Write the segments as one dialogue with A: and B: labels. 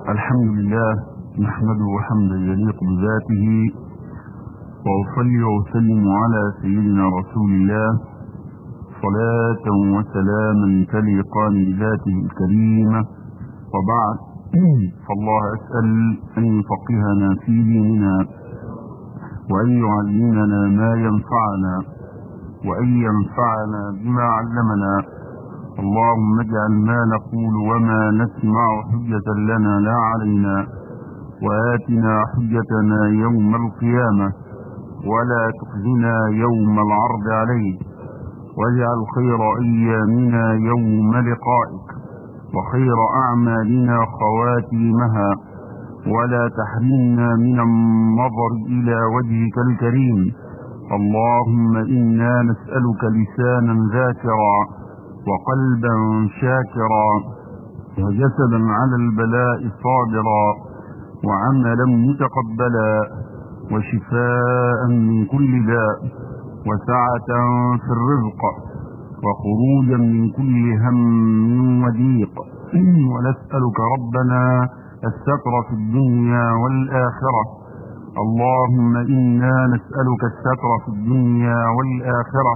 A: الحمد لله نحمده حمدا يليق بذاته وأصلي وأسلم على سيدنا رسول الله صلاة وسلاما تليقان بذاته الكريمة وبعد فالله أسأل أن يفقهنا في ديننا وأن يعلمنا ما ينفعنا وأن ينفعنا بما علمنا اللهم اجعل ما نقول وما نسمع حجة لنا لا علينا وآتنا حجتنا يوم القيامة ولا تخزنا يوم العرض عليك واجعل خير أيامنا يوم لقائك وخير أعمالنا خواتيمها ولا تحرمنا من النظر إلى وجهك الكريم اللهم إنا نسألك لسانا ذاكرا وقلبا شاكرا وجسدا على البلاء صابرا وعملا متقبلا وشفاء من كل داء وسعة في الرزق وخروجا من كل هم وضيق ونسألك ربنا الستر في الدنيا والآخرة اللهم إنا نسألك الستر في الدنيا والآخرة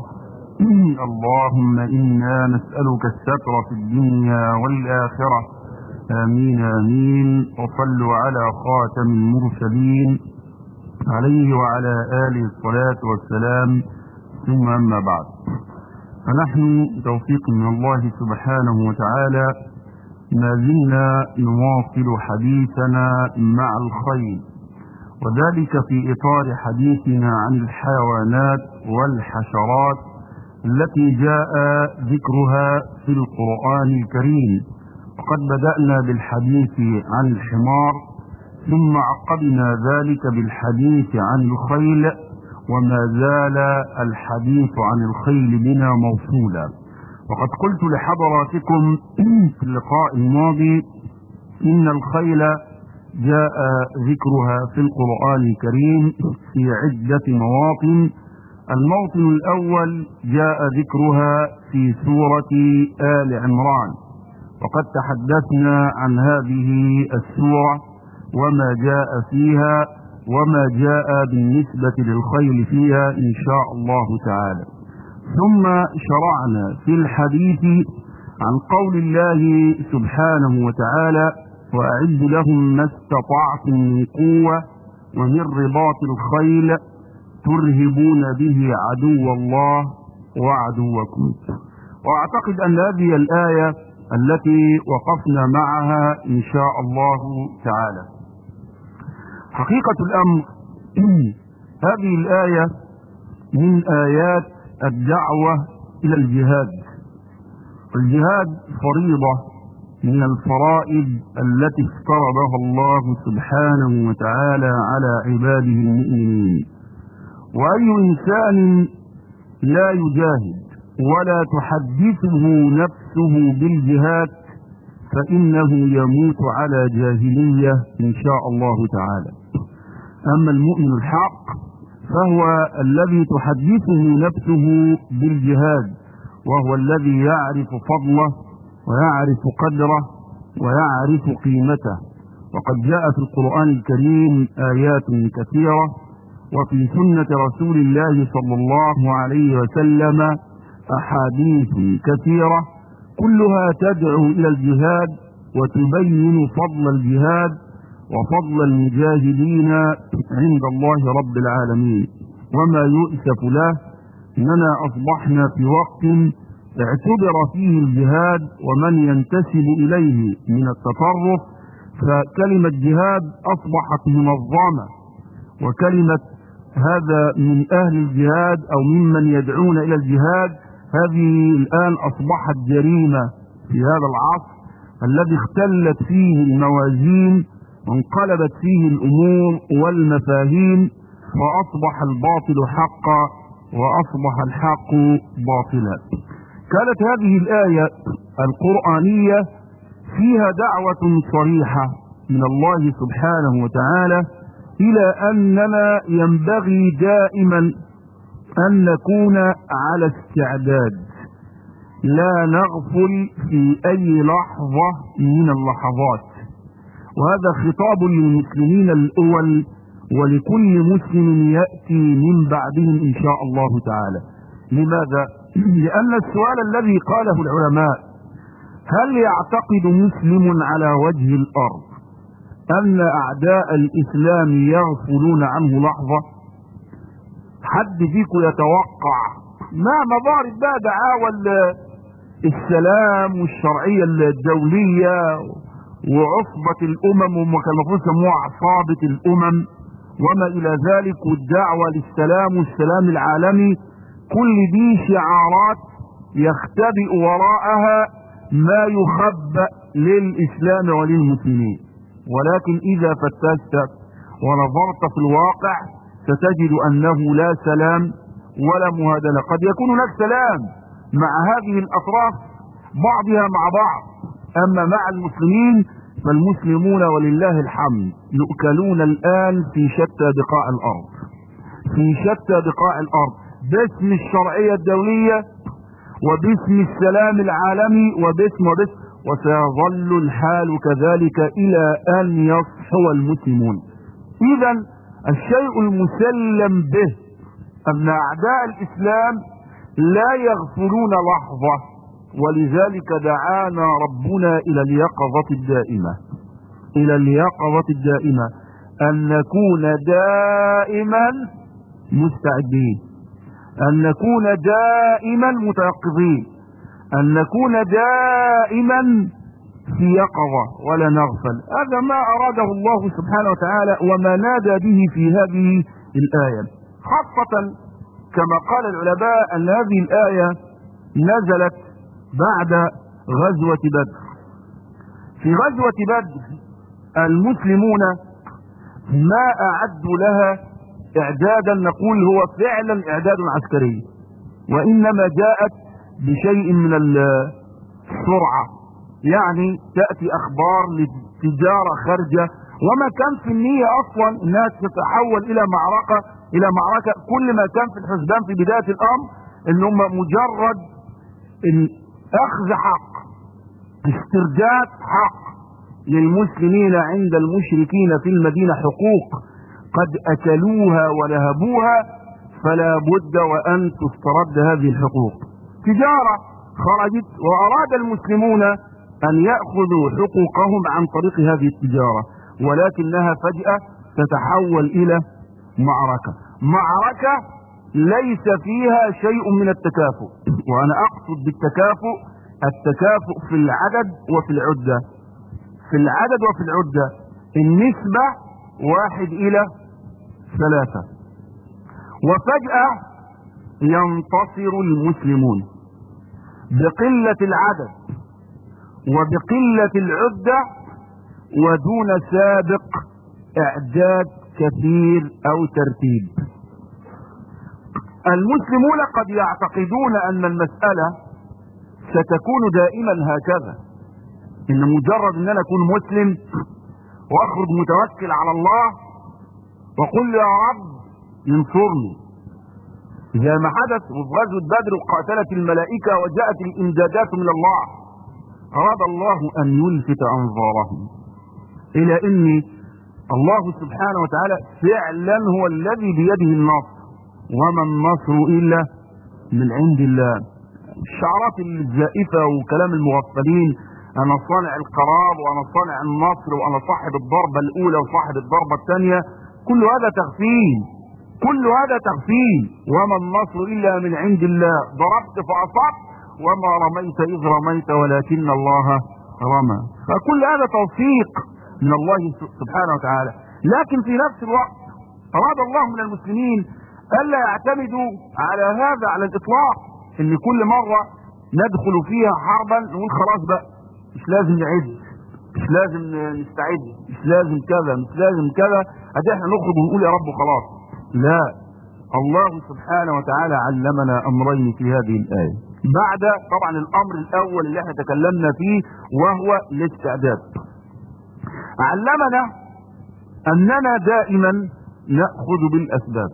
A: اللهم إنا نسألك الستر في الدنيا والآخرة آمين آمين وصلوا على خاتم المرسلين عليه وعلى آله الصلاة والسلام ثم أما بعد فنحن بتوفيق من الله سبحانه وتعالى ما زلنا نواصل حديثنا مع الخيل وذلك في إطار حديثنا عن الحيوانات والحشرات التي جاء ذكرها في القرآن الكريم وقد بدأنا بالحديث عن الحمار ثم عقبنا ذلك بالحديث عن الخيل وما زال الحديث عن الخيل بنا موصولا وقد قلت لحضراتكم في اللقاء الماضي إن الخيل جاء ذكرها في القرآن الكريم في عدة مواطن الموطن الأول جاء ذكرها في سورة آل عمران وقد تحدثنا عن هذه السورة وما جاء فيها وما جاء بالنسبة للخيل فيها إن شاء الله تعالى ثم شرعنا في الحديث عن قول الله سبحانه وتعالى وأعد لهم ما استطعتم من قوة ومن رباط الخيل ترهبون به عدو الله وعدوكم واعتقد ان هذه الايه التي وقفنا معها ان شاء الله تعالى حقيقه الامر هذه الايه من ايات الدعوه الى الجهاد الجهاد فريضه من الفرائض التي افترضها الله سبحانه وتعالى على عباده المؤمنين واي انسان لا يجاهد ولا تحدثه نفسه بالجهاد فانه يموت على جاهليه ان شاء الله تعالى اما المؤمن الحق فهو الذي تحدثه نفسه بالجهاد وهو الذي يعرف فضله ويعرف قدره ويعرف قيمته وقد جاء في القران الكريم ايات كثيره وفي سنة رسول الله صلى الله عليه وسلم أحاديث كثيرة كلها تدعو إلى الجهاد وتبين فضل الجهاد وفضل المجاهدين عند الله رب العالمين وما يؤسف له أننا أصبحنا في وقت اعتبر فيه الجهاد ومن ينتسب إليه من التطرف فكلمة جهاد أصبحت منظمة وكلمة هذا من أهل الجهاد أو ممن يدعون إلى الجهاد هذه الآن أصبحت جريمة في هذا العصر الذي اختلت فيه الموازين وانقلبت فيه الأمور والمفاهيم فأصبح الباطل حقا وأصبح الحق باطلا كانت هذه الآية القرآنية فيها دعوة صريحة من الله سبحانه وتعالى إلى أننا ينبغي دائما أن نكون على استعداد لا نغفل في أي لحظة من اللحظات وهذا خطاب للمسلمين الأول ولكل مسلم يأتي من بعدهم إن شاء الله تعالى لماذا؟ لأن السؤال الذي قاله العلماء هل يعتقد مسلم على وجه الأرض أن أعداء الإسلام يغفلون عنه لحظة حد فيكم يتوقع ما مضارب بقى دعاوى السلام والشرعية الدولية وعصبة الأمم وما كان المفروض يسموها عصابة الأمم وما إلى ذلك والدعوة للسلام والسلام العالمي كل دي شعارات يختبئ وراءها ما يخبأ للإسلام وللمسلمين ولكن إذا فتشت ونظرت في الواقع ستجد أنه لا سلام ولا مهادنة قد يكون هناك سلام مع هذه الأطراف بعضها مع بعض أما مع المسلمين فالمسلمون ولله الحمد يؤكلون الآن في شتى بقاع الأرض في شتى بقاع الأرض باسم الشرعية الدولية وباسم السلام العالمي وباسم وباسم وسيظل الحال كذلك إلى أن يصحو المسلمون إذا الشيء المسلم به أن أعداء الإسلام لا يغفلون لحظة ولذلك دعانا ربنا إلى اليقظة الدائمة إلى اليقظة الدائمة أن نكون دائما مستعدين أن نكون دائما متيقظين أن نكون دائما في يقظة ولا نغفل هذا ما أراده الله سبحانه وتعالى وما نادى به في هذه الآية خاصة كما قال العلماء أن هذه الآية نزلت بعد غزوة بدر في غزوة بدر المسلمون ما أعدوا لها إعدادا نقول هو فعلا إعداد عسكري وإنما جاءت بشيء من السرعة يعني تأتي أخبار للتجارة خارجة وما كان في النية أصلا أنها تتحول إلى معركة إلى معركة كل ما كان في الحسبان في بداية الأمر إن هم مجرد أخذ حق استرداد حق للمسلمين عند المشركين في المدينة حقوق قد أكلوها ونهبوها فلا بد وأن تسترد هذه الحقوق تجارة خرجت وأراد المسلمون أن يأخذوا حقوقهم عن طريق هذه التجارة ولكنها فجأة تتحول إلى معركة معركة ليس فيها شيء من التكافؤ وأنا أقصد بالتكافؤ التكافؤ في العدد وفي العدة في العدد وفي العدة النسبة واحد إلى ثلاثة وفجأة ينتصر المسلمون بقلة العدد وبقلة العدة ودون سابق اعداد كثير او ترتيب المسلمون قد يعتقدون ان المسألة ستكون دائما هكذا ان مجرد ان انا اكون مسلم واخرج متوكل على الله وقل يا رب ينصرني زي ما حدث وفي غزوة بدر قاتلت الملائكة وجاءت الامدادات من الله أراد الله أن يلفت أنظارهم إلى أن الله سبحانه وتعالى فعلا هو الذي بيده النصر وما النصر إلا من عند الله الشعارات الزائفة وكلام المغفلين أنا صانع القرار وأنا صانع النصر وأنا صاحب الضربة الأولى وصاحب الضربة الثانية كل هذا تغفيل كل هذا تغفيل وما النصر إلا من عند الله ضربت فأصبت وما رميت إذ رميت ولكن الله رمى فكل هذا توفيق من الله سبحانه وتعالى لكن في نفس الوقت أراد الله من المسلمين ألا يعتمدوا على هذا على الإطلاق إن كل مرة ندخل فيها حربا نقول خلاص بقى مش لازم نعد مش لازم نستعد مش لازم كذا مش لازم كذا ادي احنا نخرج ونقول يا رب خلاص لا الله سبحانه وتعالى علمنا امرين في هذه الايه بعد طبعا الامر الاول اللي احنا تكلمنا فيه وهو الاستعداد علمنا اننا دائما ناخذ بالاسباب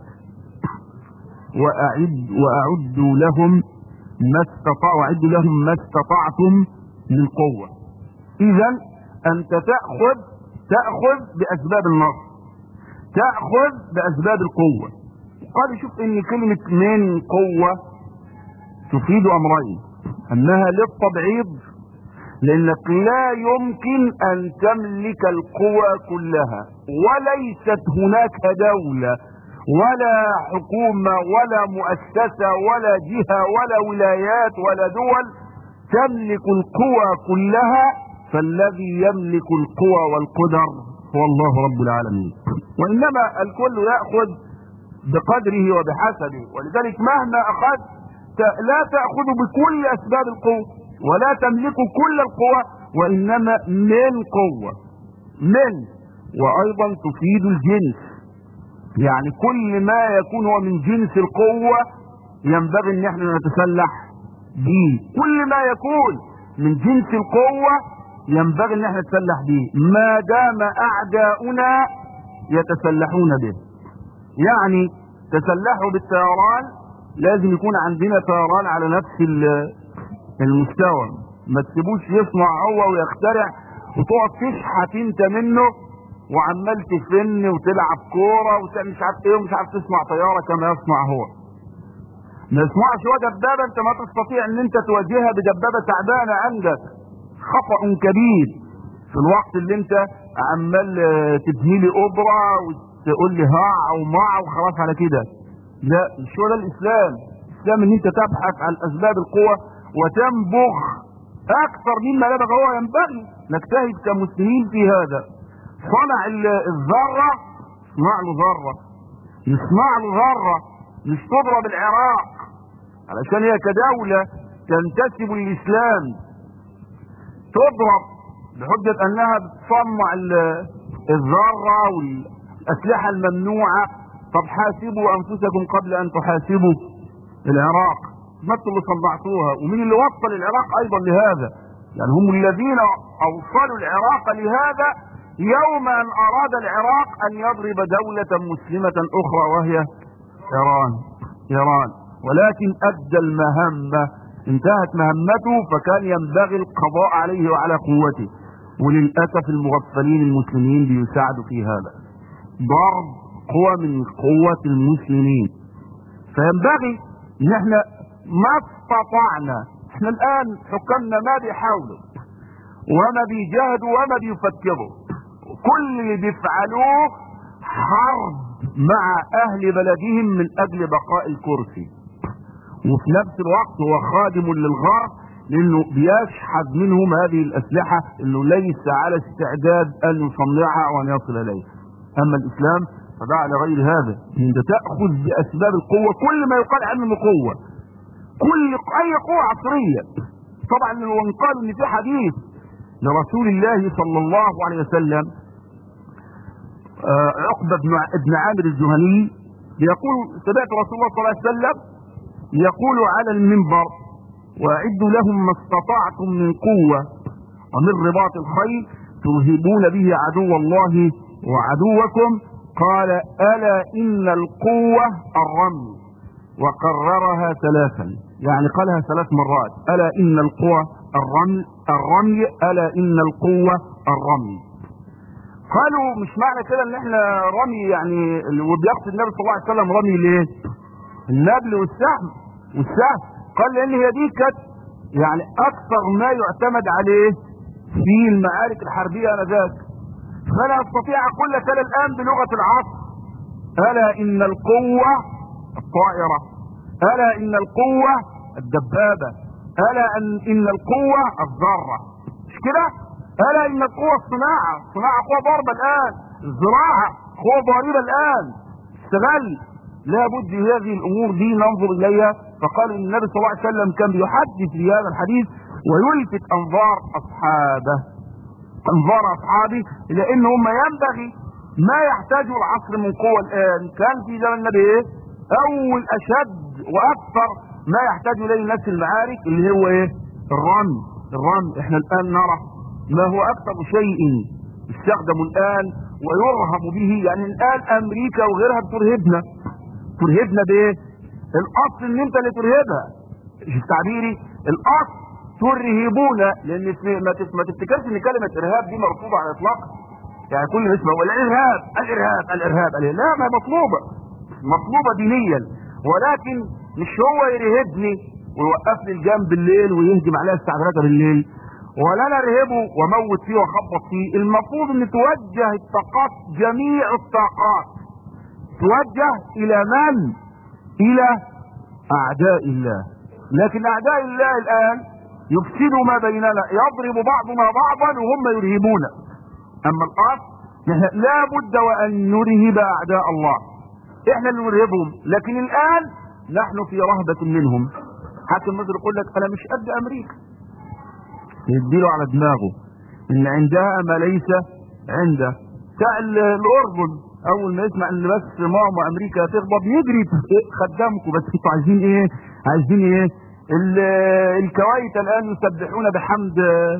A: واعد واعد لهم ما استطاع واعد لهم ما استطعتم من قوه اذا انت تاخذ تأخذ بأسباب النصر تأخذ بأسباب القوة قال شوف ان كلمة من قوة تفيد امرين انها للتبعيض لانك لا يمكن ان تملك القوى كلها وليست هناك دولة ولا حكومة ولا مؤسسة ولا جهة ولا ولايات ولا دول تملك القوى كلها فالذي يملك القوى والقدر هو الله رب العالمين وانما الكل يأخذ بقدره وبحسبه ولذلك مهما اخذت لا تأخذ بكل اسباب القوة ولا تملك كل القوى وانما من قوة من وايضا تفيد الجنس يعني كل ما يكون هو من جنس القوة ينبغي ان احنا نتسلح به كل ما يكون من جنس القوة ينبغي ان احنا نتسلح به ما دام اعداؤنا يتسلحون به يعني تسلحوا بالطيران لازم يكون عندنا طيران على نفس المستوى ما تسيبوش يصنع هو ويخترع وتقعد تشحت انت منه وعمال تفن وتلعب كوره ومش عارف ايه ومش عارف تصنع طياره كما يصنع هو ما يصنعش هو دبابه انت ما تستطيع ان انت تواجهها بدبابه تعبانه عندك خطا كبير في الوقت اللي انت عمال تبني لي اوبرا وتقول لي ها او مع وخلاص على كده لا مش هو ده الاسلام الاسلام ان انت تبحث عن اسباب القوه وتنبغ اكثر مما نبغ هو ينبغي نجتهد كمسلمين في هذا صنع الذره صنع له ذره يصنع له ذره مش تضرب العراق علشان هي كدوله تنتسب للاسلام تضرب بحجه انها بتصنع الذره والاسلحه الممنوعه طب حاسبوا انفسكم قبل ان تحاسبوا العراق ما انتم اللي صنعتوها ومين اللي وصل العراق ايضا لهذا يعني هم الذين اوصلوا العراق لهذا يوم ان اراد العراق ان يضرب دولة مسلمة اخرى وهي ايران ايران ولكن ادى المهمة انتهت مهمته فكان ينبغي القضاء عليه وعلى قوته وللاسف المغفلين المسلمين بيساعدوا في هذا ضرب قوى من قوة المسلمين فينبغي ان احنا ما استطعنا احنا الان حكامنا ما بيحاولوا وما بيجاهدوا وما بيفكروا كل اللي بيفعلوه حرب مع اهل بلدهم من اجل بقاء الكرسي وفي نفس الوقت هو خادم للغرب لانه بيشحذ منهم هذه الاسلحه انه ليس على استعداد ان يصنعها وان يصل اليها اما الاسلام فده على غير هذا انت تاخذ باسباب القوه كل ما يقال عنه قوه كل اي قوه عصريه طبعا لو قال ان في حديث لرسول الله صلى الله عليه وسلم آه عقبه بن ابن عامر الجهني يقول سمعت رسول الله صلى الله عليه وسلم يقول على المنبر واعدوا لهم ما استطعتم من قوه ومن رباط الخيل ترهبون به عدو الله وعدوكم قال الا ان القوه الرمي وكررها ثلاثا يعني قالها ثلاث مرات الا ان القوه الرمي الرمي الا ان القوه الرمي قالوا مش معنى كده ان احنا رمي يعني وبيقصد النبي صلى الله عليه وسلم رمي ليه النبل والسهم والسهم قال لان هي دي كانت يعني اكثر ما يعتمد عليه في المعارك الحربيه انذاك فلا استطيع اقول لك انا الان بلغه العصر الا ان القوه الطائره الا ان القوه الدبابه الا ان ان القوه الذره مش كده الا ان القوه الصناعه صناعه قوه ضربه الان الزراعه قوه ضريبه الان استغل لابد هذه الامور دي ننظر اليها فقال ان النبي صلى الله عليه وسلم كان بيحدث في هذا الحديث ويلفت انظار اصحابه انظار اصحابه الى ان هم ينبغي ما يحتاجه العصر من قوة الان كان في زمن النبي ايه اول اشد واكثر ما يحتاج اليه الناس المعارك اللي هو ايه الرمي الرمي احنا الان نرى ما هو اكثر شيء يستخدم الان ويرهب به يعني الان امريكا وغيرها بترهبنا ترهبنا بايه الاصل ان انت اللي ترهبها شوف تعبيري الاصل ترهبونا لان ما ما تفتكرش ان كلمه ارهاب دي مرفوضه على الاطلاق يعني كل ما يسمع الارهاب الارهاب الارهاب الارهاب لا ما هي مطلوبه مطلوبه دينيا ولكن مش هو يرهبني ويوقفني الجنب بالليل ويهجم عليها الساعه 3 بالليل ولا انا ارهبه واموت فيه واخبط فيه المفروض ان توجه الطاقات جميع الطاقات توجه الى من الى اعداء الله لكن اعداء الله الان يفسدوا ما بيننا يضرب بعضنا بعضا وهم يرهبون اما الاصل نحن لا بد وان نرهب اعداء الله احنا اللي نرهبهم لكن الان نحن في رهبة منهم حاكم مصر يقول لك انا مش قد امريكا يديله على دماغه ان عندها ما ليس عنده بتاع الاردن اول ما يسمع ان بس ماما امريكا تغضب يجري خدامكم بس انتوا عايزين ايه عايزين ايه الكويت الان يسبحون بحمد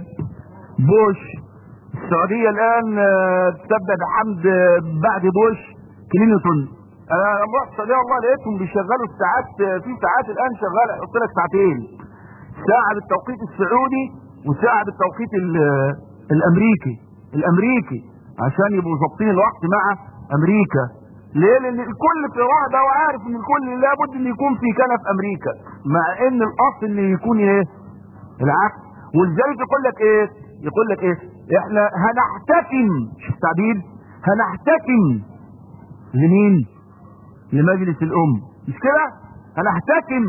A: بوش السعوديه الان تسبح بحمد بعد بوش كلينتون انا لما رحت السعوديه والله لقيتهم بيشغلوا الساعات في ساعات الان شغاله يحط لك ساعتين ساعه بالتوقيت السعودي وساعه بالتوقيت الامريكي الامريكي عشان يبقوا ظابطين الوقت مع امريكا ليه لان الكل في رهبه وعارف ان الكل لابد ان يكون في كنف امريكا مع ان الاصل ان يكون ايه العكس ولذلك يقول لك ايه يقول لك ايه احنا هنحتكم شوف التعبير هنحتكم لمين لمجلس الام مش كده هنحتكم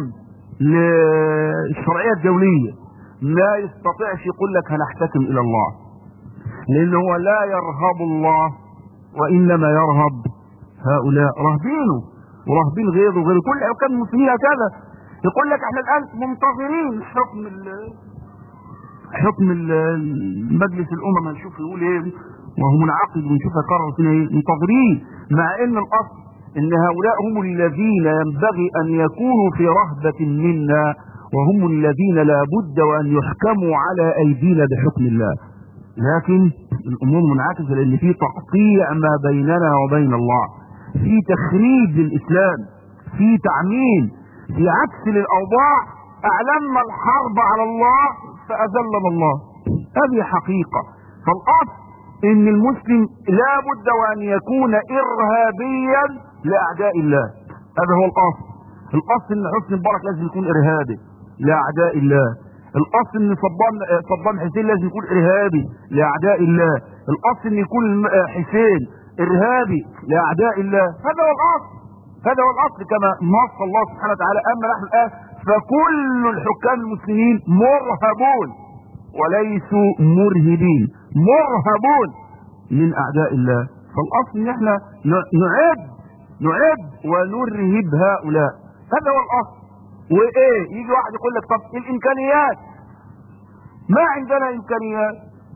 A: للشرعيه الدوليه لا يستطيعش يقول لك هنحتكم الى الله لان هو لا يرهب الله وانما يرهب هؤلاء رهبينه ورهبين غيره وغير كل حكام المسلمين هكذا يقول لك احنا الان منتظرين حكم ال حكم مجلس الامم هنشوف يقول ايه وهو منعقد ونشوف هيقرر فينا ايه منتظرين مع ان الاصل ان هؤلاء هم الذين ينبغي ان يكونوا في رهبة منا وهم الذين لا بد وان يحكموا على ايدينا بحكم الله لكن الامور منعكسه لان في تقطيع ما بيننا وبين الله في تخريب للاسلام في تعميم في عكس للاوضاع اعلنا الحرب على الله فاذلنا الله هذه حقيقه فالاصل ان المسلم لا بد وان يكون ارهابيا لاعداء الله هذا هو الاصل الاصل ان حسني مبارك لازم يكون ارهابي لاعداء الله الاصل ان صدام صدام حسين لازم يكون ارهابي لاعداء الله الاصل ان يكون حسين ارهابي لاعداء الله هذا هو الاصل هذا هو الاصل كما نص الله سبحانه وتعالى اما نحن الان فكل الحكام المسلمين مرهبون وليسوا مرهبين مرهبون من اعداء الله فالاصل ان احنا نعد نعد ونرهب هؤلاء هذا هو الاصل وايه يجي واحد يقول لك طب الامكانيات ما عندنا امكانيات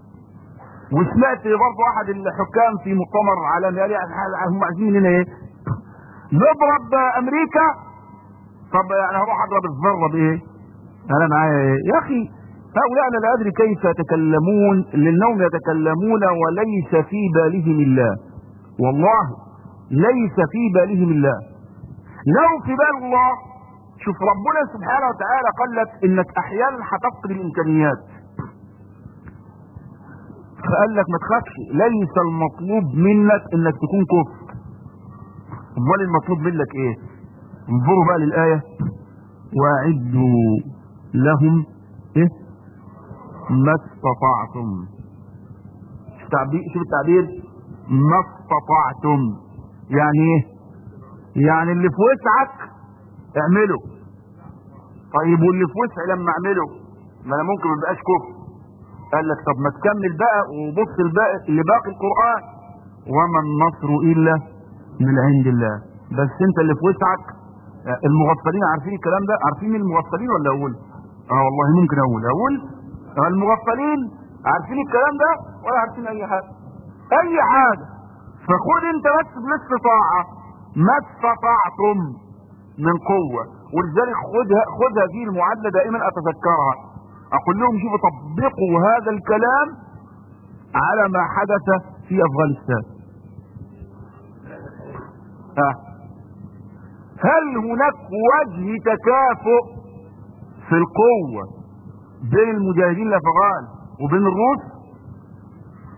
A: وسمعت برضه احد الحكام في مؤتمر عالمي قال يعني هم عايزين مننا ايه نضرب امريكا طب يعني هروح اضرب الذره بايه انا معايا ايه يا اخي هؤلاء انا لا ادري كيف يتكلمون لانهم يتكلمون وليس في بالهم الله والله ليس في بالهم الله لو في بال الله شوف ربنا سبحانه وتعالى قال لك انك احيانا هتفقد الامكانيات فقال لك ما تخافش ليس المطلوب منك انك تكون كفر امال المطلوب منك ايه انظروا بقى للايه واعدوا لهم ايه ما استطعتم شوف التعبير شوف التعبير ما استطعتم يعني ايه يعني اللي في وسعك اعمله طيب واللي في وسعي لما اعمله ما انا ممكن ما بقاش كفر قال لك طب ما تكمل بقى وبص الباقي لباقي القران وما النصر الا من عند الله بس انت اللي في وسعك المغفلين عارفين الكلام ده عارفين المغفلين ولا اقول اه والله ممكن اقول اقول المغفلين عارفين الكلام ده ولا عارفين اي حاجه اي حاجه فخد انت بس بالاستطاعه ما استطعتم من قوه ولذلك خدها خدها دي المعادله دائما اتذكرها اقول لهم شوفوا طبقوا هذا الكلام على ما حدث في افغانستان آه. هل هناك وجه تكافؤ في القوة بين المجاهدين الافغان وبين الروس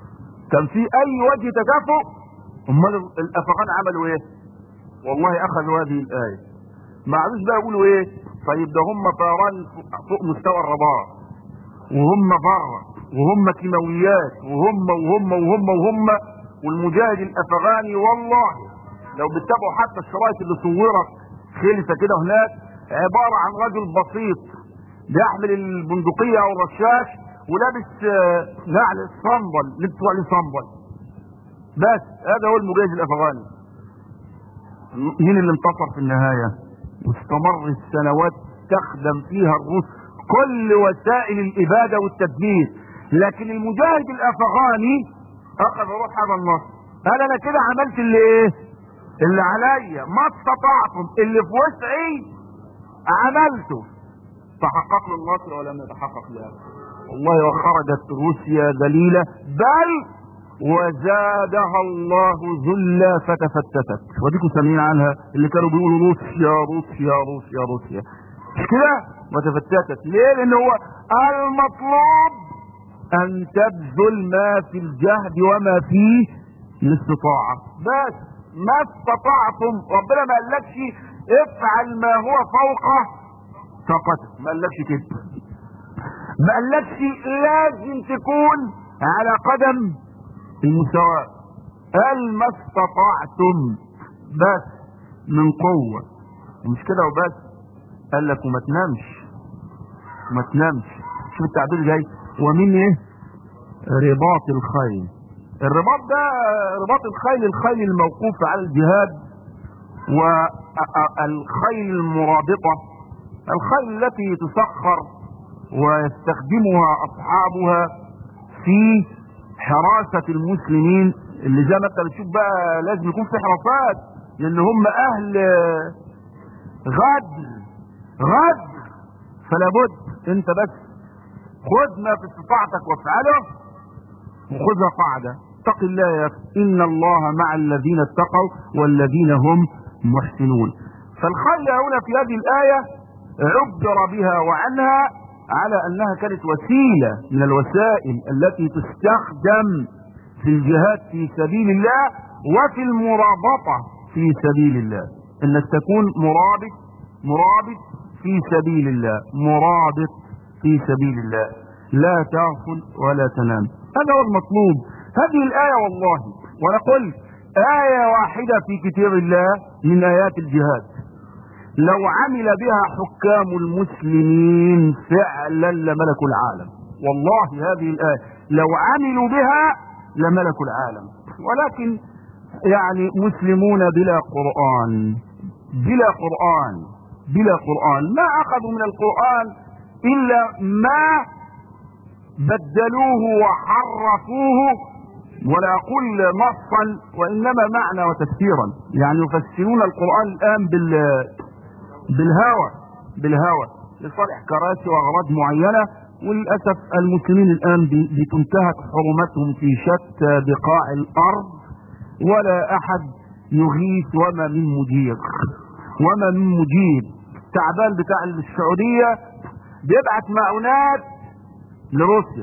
A: كان في اي وجه تكافؤ امال الافغان عملوا ايه والله اخذوا هذه الايه ما عادوش بقى يقولوا ايه طيب ده هم طيران فوق مستوى الرباط وهم بره وهم كيماويات وهم وهم وهم وهم والمجاهد الافغاني والله لو بتتابعوا حتى الشرايط اللي صورت خلفه كده هناك عباره عن رجل بسيط بيحمل البندقيه او الرشاش ولابس نعل الصنبل لبسوا عليه صنبل بس هذا هو المجاهد الافغاني مين اللي انتصر في النهايه واستمر السنوات تخدم فيها الروس كل وسائل الاباده والتدمير لكن المجاهد الافغاني اخذ روح هذا النصر قال انا كده عملت اللي ايه اللي عليا ما استطعتم اللي في وسعي عملته تحقق له النصر ولم يتحقق له والله وخرجت روسيا ذليلة بل وزادها الله ذلا فتفتتت وديكم سامعين عنها اللي كانوا بيقولوا روسيا روسيا روسيا روسيا مش كده وتفتتت ليه لان هو المطلوب ان تبذل ما في الجهد وما فيه الاستطاعة بس ما استطعتم ربنا ما قالكش افعل ما هو فوق طاقتك ما قالكش كده ما قالكش لازم تكون على قدم المساواة قال ما استطعتم بس من قوة ومش كده وبس قال لك وما تنامش ما تنامش شوف التعبير جاي ومن ايه رباط الخيل الرباط ده رباط الخيل الخيل الموقوف على الجهاد والخيل المرابطة الخيل التي تسخر ويستخدمها اصحابها في حراسة المسلمين اللي زي ما انت بتشوف بقى لازم يكون في حراسات لان هم اهل غدر غدر فلا بد انت بس خذ ما في استطاعتك وافعله وخذها قاعدة اتق الله يا أخي ان الله مع الذين اتقوا والذين هم محسنون فالخيل هنا في هذه الآية عبر بها وعنها على انها كانت وسيلة من الوسائل التي تستخدم في الجهاد في سبيل الله وفي المرابطة في سبيل الله انك تكون مرابط مرابط في سبيل الله مرابط في سبيل الله لا تغفل ولا تنام هذا هو المطلوب هذه الآية والله وانا قلت آية واحدة في كتاب الله من آيات الجهاد لو عمل بها حكام المسلمين فعلا لملكوا العالم والله هذه الآية لو عملوا بها لملكوا العالم ولكن يعني مسلمون بلا قرآن بلا قرآن بلا قرآن ما أخذوا من القرآن إلا ما بدلوه وحرفوه ولا أقول نصا وإنما معنى وتفسيرا يعني يفسرون القرآن الآن بال بالهوى بالهوى لصالح كراسي واغراض معينه وللاسف المسلمين الان بتنتهك حرمتهم في شتى بقاع الارض ولا احد يغيث وما من مجير وما من مجيب التعبان بتاع السعوديه بيبعت معونات لروسيا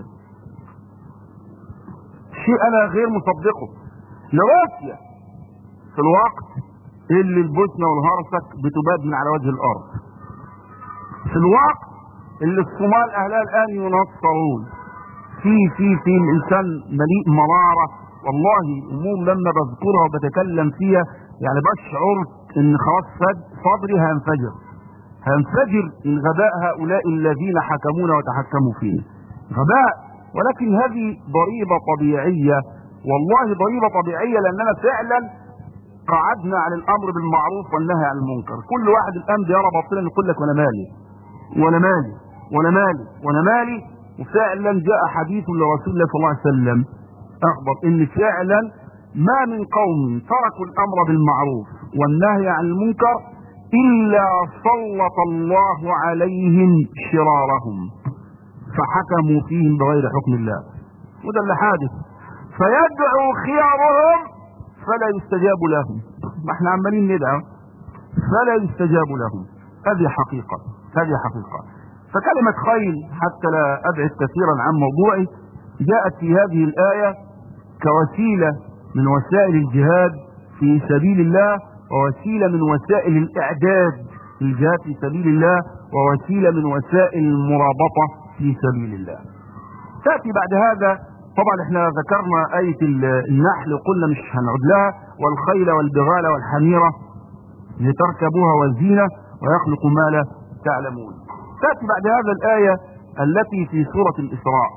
A: شيء انا غير مصدقه لروسيا في الوقت اللي البوسنة والهرسك بتباد من على وجه الارض في الوقت اللي الصومال اهلها الان ينصرون في في في الانسان مليء مرارة والله امور لما بذكرها وبتكلم فيها يعني بشعر ان خلاص صدري هينفجر هينفجر من غباء هؤلاء الذين حكمونا وتحكموا فينا غباء ولكن هذه ضريبة طبيعية والله ضريبة طبيعية لاننا فعلا قعدنا عن الامر بالمعروف والنهي عن المنكر كل واحد الان بيرى باطلا يقول لك وانا مالي وانا مالي وانا مالي وانا مالي وفعلا جاء حديث لرسول الله صلى الله عليه وسلم اخبر ان فعلا ما من قوم تركوا الامر بالمعروف والنهي عن المنكر الا سلط الله عليهم شرارهم فحكموا فيهم بغير حكم الله وده اللي حادث فيدعو خيارهم فلا يستجاب لهم ما احنا عمالين ندعو فلا يستجاب لهم هذه حقيقة هذه حقيقة فكلمة خيل حتى لا أبعد كثيرا عن موضوعي جاءت في هذه الآية كوسيلة من وسائل الجهاد في سبيل الله ووسيلة من وسائل الإعداد للجهاد في سبيل الله ووسيلة من وسائل المرابطة في سبيل الله تأتي بعد هذا طبعا احنا ذكرنا آية النحل وقلنا مش هنعود لها والخيل والبغال والحميرة لتركبوها وزينة ويخلق ما لا تعلمون تأتي بعد هذا الآية التي في سورة الإسراء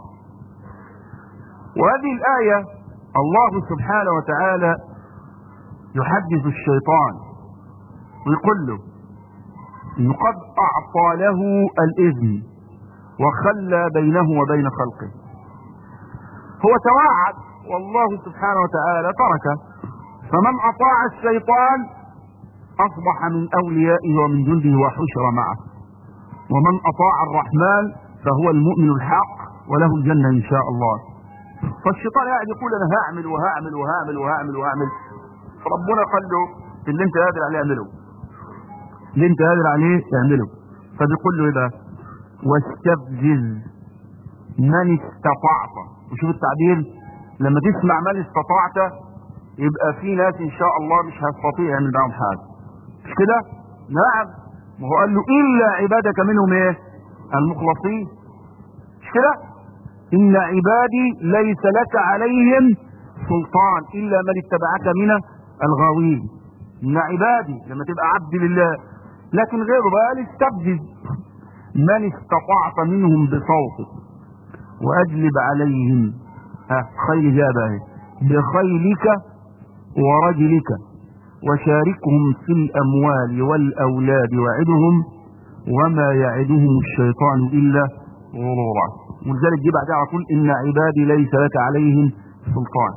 A: وهذه الآية الله سبحانه وتعالى يحدث الشيطان ويقول له انه قد اعطى له الاذن وخلى بينه وبين خلقه هو توعد والله سبحانه وتعالى تركه فمن اطاع الشيطان اصبح من اوليائه ومن جنده وحشر معه ومن اطاع الرحمن فهو المؤمن الحق وله الجنه ان شاء الله فالشيطان قاعد يقول انا هعمل وهعمل وهعمل وهعمل وهعمل فربنا قال له اللي انت قادر عليه اعمله اللي انت قادر عليه اعمله فبيقول له ايه بقى واستفزز من استطعت وشوف التعبير لما تسمع من استطعت يبقى في ناس ان شاء الله مش هيستطيع يعمل معاهم حاجه مش كده نعم ما هو قال له الا عبادك منهم ايه المخلصين مش كده ان عبادي ليس لك عليهم سلطان الا من اتبعك من الغاوين ان عبادي لما تبقى عبد لله لكن غيره بقى استبدل من استطعت منهم بصوتك واجلب عليهم ها خيل جابه بخيلك ورجلك وشاركهم في الاموال والاولاد وعدهم وما يعدهم الشيطان الا غرورا ولذلك دي بعدها على طول ان عبادي ليس لك عليهم سلطان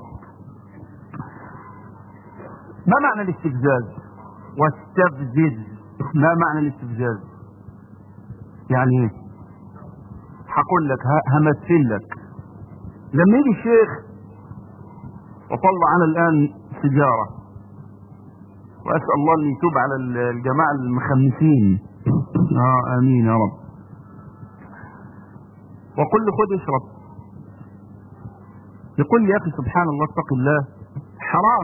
A: ما معنى الاستفزاز واستفزز ما معنى الاستفزاز يعني ايه هقول لك همثل لك لما يجي الشيخ وطلع انا الان سيجاره واسال الله ان يتوب على الجماعه المخمسين اه امين يا رب وقل له خد اشرب يقول لي يا اخي سبحان الله اتق الله حرام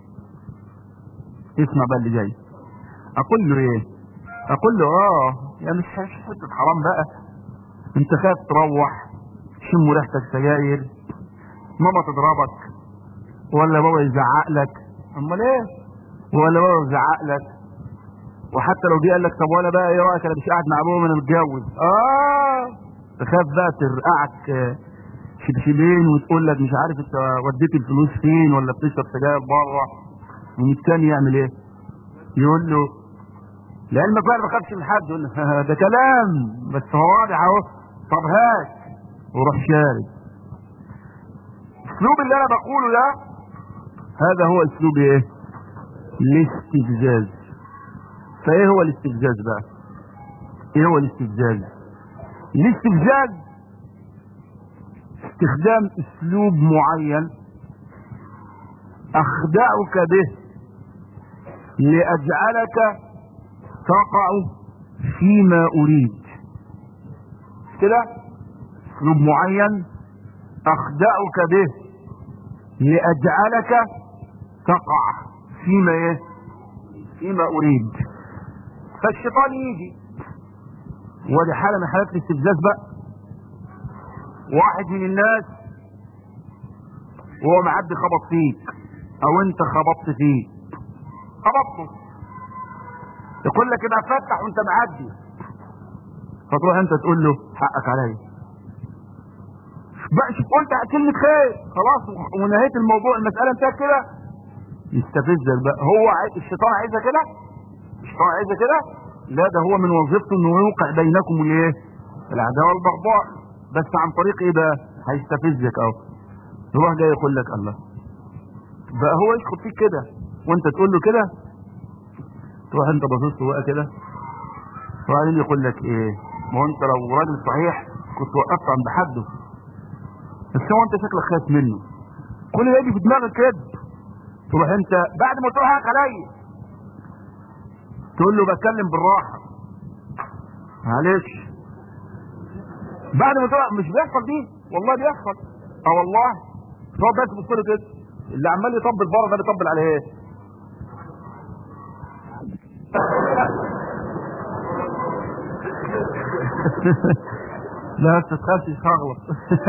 A: اسمع بقى اللي جاي اقول له ايه اقول له اه يا مش حته حرام بقى انت خايف تروح شم ريحتك سجاير ماما تضربك ولا بابا يزعق لك امال ايه ولا بابا يزعق لك وحتى لو جه قال لك طب وانا بقى ايه رايك انا مش قاعد مع ابويا انا متجوز اه تخاف بقى ترقعك شبشبين وتقول لك مش عارف انت وديت الفلوس فين ولا بتشرب سجاير بره والتاني يعمل ايه؟ يقول له لعلمك بقى ما بخافش من حد يقول له ده كلام بس هو واضح اهو طب هات وروح شارب اسلوب اللي انا بقوله ده هذا هو اسلوب ايه؟ الاستفزاز فايه هو الاستفزاز بقى؟ ايه هو الاستفزاز؟ الاستفزاز استخدام اسلوب معين اخدعك به لاجعلك تقع فيما اريد كده اسلوب معين اخدعك به لاجعلك تقع فيما ايه فيما اريد فالشيطان يجي ودي حاله من حالات الاستفزاز بقى واحد من الناس وهو معدي خبط فيك او انت خبطت فيه خبطته يقول لك ابقى فتح وانت معدي فتروح انت تقول له حقك عليا بقى شوف قلت كلمة خير خلاص ونهيت الموضوع المسألة انتهت كده يستفزك بقى هو عايز الشيطان عايزها كده الشيطان عايزها كده لا ده هو من وظيفته انه يوقع بينكم الايه العداوة والبغضاء بس عن طريق ايه بقى هيستفزك اهو يروح جاي يقول لك الله بقى هو يدخل فيك كده وانت تقول له كده تروح انت باصص له بقى كده وبعدين يقول لك ايه ما هو انت لو راجل صحيح كنت وقفت عند حده بس هو انت شكلك خايف منه كل ده يجي في دماغك كده تروح انت بعد ما تروح حقك عليا تقول له بتكلم بالراحه معلش بعد ما تروح مش بيحصل دي والله بيحصل اه والله هو بس بص له كده اللي عمال يطبل بره ده بيطبل على ايه لا ما تخافش هغلط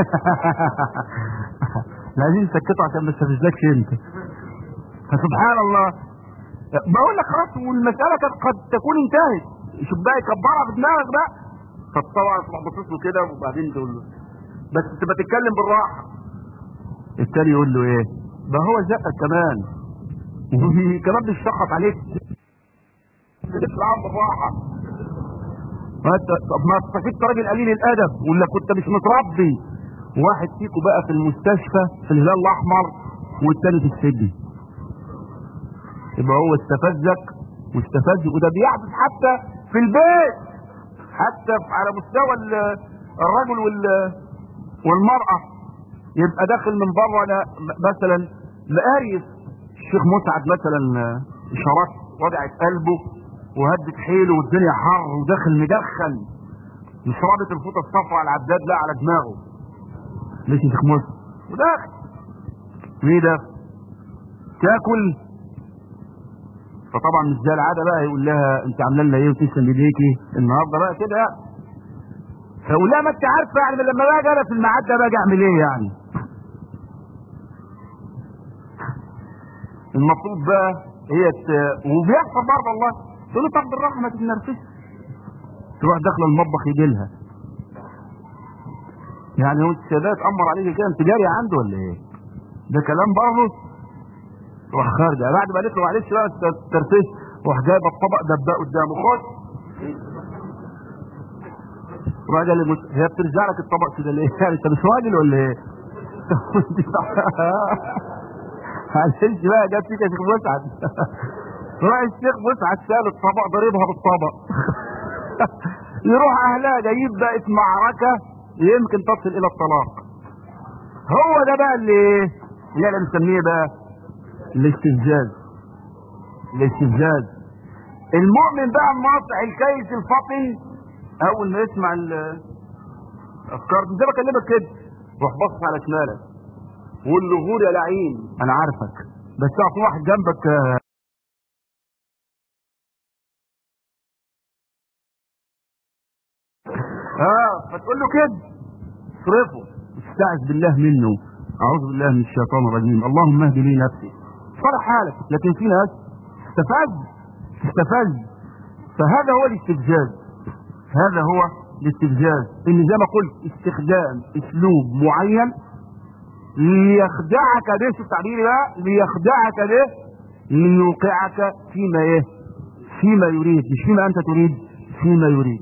A: لا عايزين نسكته عشان ما تستفزلكش انت فسبحان الله بقول لك خلاص والمساله كانت قد تكون انتهت شوف بقى يكبرها في دماغك بقى فطبعا تروح باصص له كده وبعدين تقول له بس تبقى تتكلم بالراحه التاني يقول له ايه ده هو زقك كمان كمان بيشخط عليك تطلعوا بالراحه ما انت طب ما استفدت راجل قليل الادب ولا كنت مش متربي واحد فيكم بقى في المستشفى في الهلال الاحمر والتاني في السجن يبقى هو استفزك واستفز وده بيحدث حتى في البيت حتى على مستوى الرجل والمرأة يبقى داخل من بره انا مثلا مقايس الشيخ مسعد مثلا اشارات وجعت قلبه وهدت حيله والدنيا حر وداخل مدخن مش رابط الفوطه الصفراء على العداد لا على دماغه مش الشيخ مسعد وداخل وايه ده تاكل فطبعا مش زي العاده بقى يقول لها انت عامله لنا ايه وتسلم ايديكي النهارده بقى كده فيقول لها ما انت عارفه يعني لما باجي انا في الميعاد ده باجي اعمل ايه يعني المفروض بقى هي ت... وبيحصل برضه والله تقول له طب بالراحه ما تتنرفزش تروح داخله المطبخ يجي لها يعني هو انت ده اتامر عليك كده انت جاري عنده ولا ايه؟ ده كلام برضه روح خارجه بعد ما قالت له معلش بقى ترفيه روح جايبه الطبق دباه قدامه خد راح قال لي هي بترجع لك الطبق كده ليه؟ يعني انت مش راجل ولا ايه؟ معلش بقى جت فيك يا شيخ مسعد راح الشيخ مسعد شال الطبق ضربها بالطبق يروح اهلها جايب بقت معركه يمكن تصل الى الطلاق هو ده بقى اللي اللي احنا بنسميه بقى الاستفزاز الاستفزاز المؤمن بقى الناصح الكيس الفطن اول ما يسمع الافكار زي ما بكلمك كده روح بص على شمالك وقول له غور يا لعين انا عارفك بس في واحد جنبك اه فتقول له كده اصرفه استعذ بالله منه اعوذ بالله من الشيطان الرجيم اللهم اهد لي نفسي صلح حالك لكن في ناس استفز استفز فهذا هو الاستفزاز هذا هو الاستفزاز ان زي ما قلت استخدام اسلوب معين ليخدعك به شوف تعبيري بقى ليخدعك به ليوقعك فيما ايه فيما يريد مش فيما انت تريد فيما يريد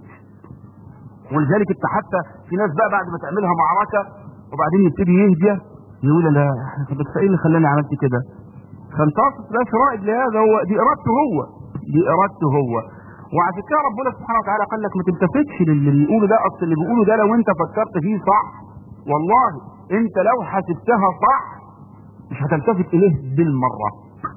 A: ولذلك انت حتى في ناس بقى بعد ما تعملها معركه وبعدين يبتدي يهدى يقول لا بس ايه اللي خلاني عملت كده فانت مش رائد لهذا هو دي ارادته هو دي ارادته هو وعشان كده ربنا سبحانه وتعالى قال لك ما تلتفتش للي بيقوله ده اصل اللي بيقوله ده لو انت فكرت فيه صح والله انت لو حسبتها صح مش هتلتفت اليه بالمره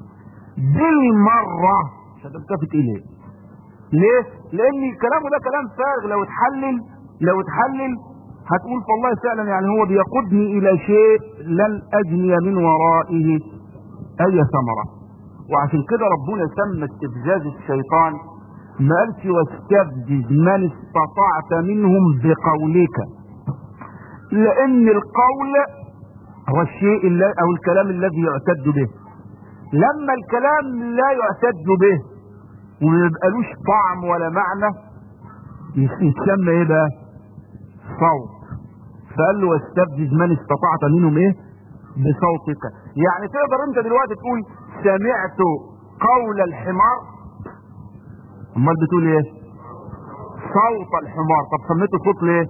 A: بالمره مش هتلتفت اليه ليه؟ لان كلامه ده كلام فارغ لو اتحلل لو اتحلل هتقول والله فعلا يعني هو بيقودني الى شيء لن اجني من ورائه اي ثمره وعشان كده ربنا سمى استفزاز الشيطان ما قالش واستفزز من استطعت منهم بقولك لان القول هو الشيء او الكلام الذي يعتد به لما الكلام لا يعتد به وما يبقالوش طعم ولا معنى يتسمى ايه بقى صوت فقال له واستفزز من استطعت منهم ايه بصوتك يعني تقدر انت دلوقتي تقول سمعت قول الحمار امال بتقول ايه صوت الحمار طب سميته صوت ليه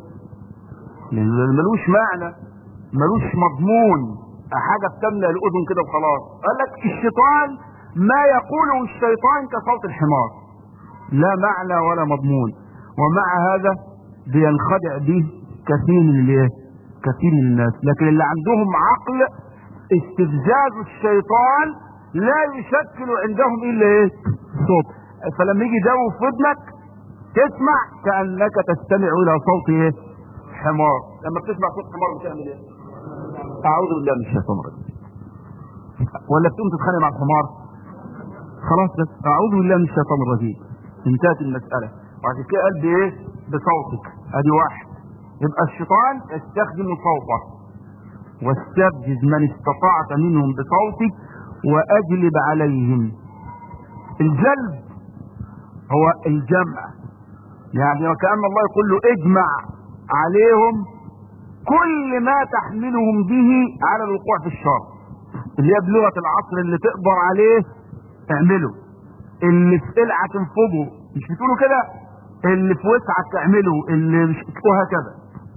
A: لان ملوش معنى ملوش مضمون حاجه بتملى الاذن كده وخلاص قال لك الشيطان ما يقوله الشيطان كصوت الحمار لا معنى ولا مضمون ومع هذا بينخدع به كثير من الايه كثير من الناس لكن اللي عندهم عقل استفزاز الشيطان لا يشكل عندهم الا ايه صوت فلما يجي جو في ودنك تسمع كانك تستمع الى صوت ايه حمار لما بتسمع صوت حمار بتعمل ايه اعوذ بالله من الشيطان الرجيم ولا بتقوم تتخانق مع الحمار خلاص بس اعوذ بالله من الشيطان الرجيم انتهت المساله وعشان كده قال بايه بصوتك ادي واحد يبقى الشيطان يستخدم صوته واستفزز من استطعت منهم بصوتك واجلب عليهم الجلب هو الجمع يعني وكأن الله يقول له اجمع عليهم كل ما تحملهم به على الوقوع في الشر اللي هي بلغة العصر اللي تقدر عليه اعمله اللي في قلعة تنفضه مش بتقولوا كده اللي في وسعك تعمله اللي مش وهكذا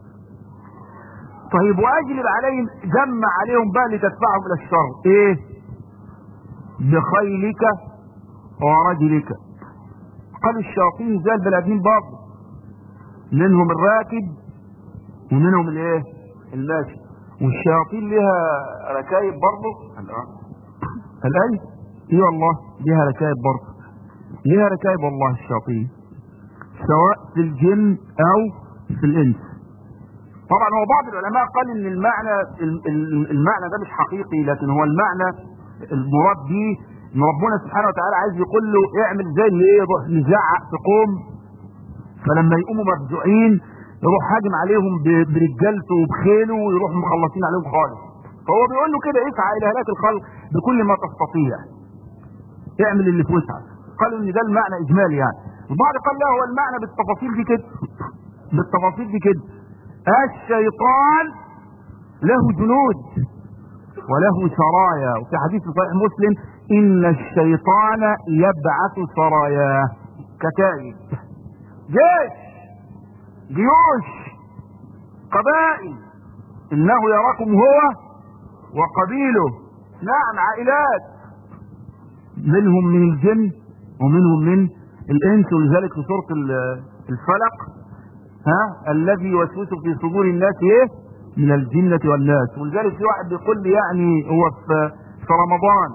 A: طيب واجلب عليهم جمع عليهم بقى لتدفعهم الى الشر ايه بخيلك ورجلك قال الشياطين زي البني ادمين برضه منهم الراكب ومنهم الايه الماشي والشياطين لها ركايب برضه قال اي اي والله لها ركايب برضه لها ركايب والله الشياطين سواء في الجن او في الانس طبعا هو بعض العلماء قال ان المعنى المعنى ده مش حقيقي لكن هو المعنى المراد به ان ربنا سبحانه وتعالى عايز يقول له اعمل زي اللي ايه يروح مزعق في قوم فلما يقوموا مفزوعين يروح هاجم عليهم برجالته وبخيله ويروح مخلصين عليهم خالص فهو بيقول له كده اسعى الى هلاك الخلق بكل ما تستطيع اعمل اللي في وسعك قالوا ان ده المعنى اجمالي يعني البعض قال لا هو المعنى بالتفاصيل دي كده بالتفاصيل دي كده الشيطان له جنود وله سرايا وفي حديث صحيح مسلم ان الشيطان يبعث سراياه كتائب جيش جيوش قبائل انه يراكم هو وقبيله نعم عائلات منهم من الجن ومنهم من الانس ولذلك في سوره الفلق ها الذي يوسوس في صدور الناس ايه من الجنة والناس ولذلك في واحد بيقول لي يعني هو في, في رمضان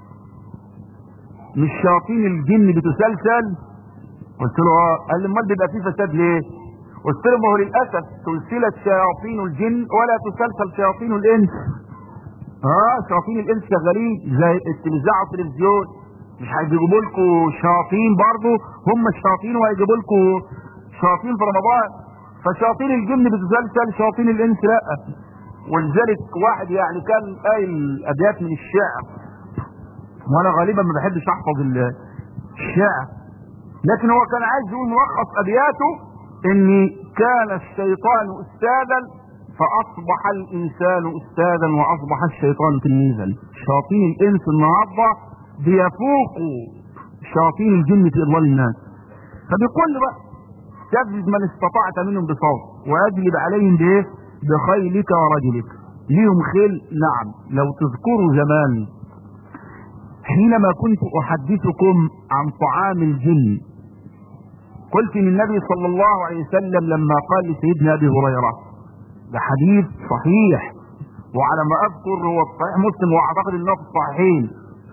A: مش شياطين الجن بتسلسل قلت له اه قال لي امال بيبقى فيه فساد ليه قلت له ما هو للاسف سلسلة شياطين الجن ولا تسلسل شياطين الانس اه شياطين الانس شغالين زي التلفزيون والتلفزيون مش هيجيبوا لكم شياطين برضه هم الشياطين وهيجيبوا لكم شياطين في رمضان فشياطين الجن بتسلسل شياطين الانس لا ولذلك واحد يعني كان قايل ابيات من الشعر وانا غالبا ما بحبش احفظ الشعر لكن هو كان عايز يقول ملخص ابياته ان كان الشيطان استاذا فاصبح الانسان استاذا واصبح الشيطان تلميذا شياطين الانس النهارده بيفوقوا شياطين الجن في اضلال الناس فبيقول له بقى تفزز من استطعت منهم بصوت واجلب عليهم بايه بخيلك ورجلك ليهم خيل نعم لو تذكروا زمان حينما كنت احدثكم عن طعام الجن قلت ان النبي صلى الله عليه وسلم لما قال لسيدنا ابي هريره ده حديث صحيح وعلى ما اذكر هو في صحيح مسلم واعتقد انه في الصحيحين